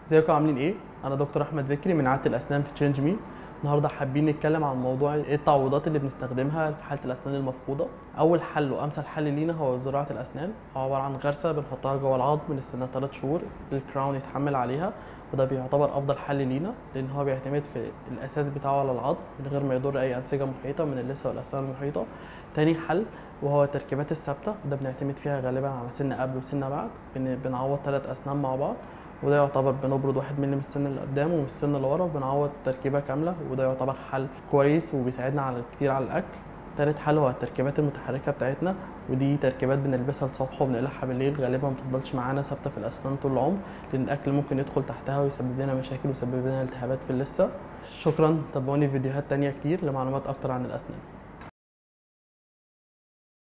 ازيكم عاملين ايه انا دكتور احمد ذكري من عاده الاسنان في تشينج مي النهارده حابين نتكلم عن موضوع ايه التعويضات اللي بنستخدمها في حاله الاسنان المفقوده اول حل وامثل حل لينا هو زراعه الاسنان هو عباره عن غرسه بنحطها جوه العظم بنستنى 3 شهور الكراون يتحمل عليها وده بيعتبر افضل حل لينا لان هو بيعتمد في الاساس بتاعه على العظم من غير ما يضر اي انسجه محيطه من اللثه والاسنان المحيطه تاني حل وهو التركيبات الثابته وده بنعتمد فيها غالبا على سن قبل وسن بعد بن- بنعوض ثلاث اسنان مع بعض وده يعتبر بنبرد واحد مللي من السن اللي قدام ومن السن اللي ورا وبنعوض تركيبه كامله وده يعتبر حل كويس وبيساعدنا على كتير على الاكل تالت حل هو التركيبات المتحركه بتاعتنا ودي تركيبات بنلبسها الصبح وبنقلعها بالليل غالبا ما بتفضلش معانا ثابته في الاسنان طول العمر لان الاكل ممكن يدخل تحتها ويسبب لنا مشاكل ويسبب لنا التهابات في اللثه شكرا تابعوني في فيديوهات تانية كتير لمعلومات اكتر عن الاسنان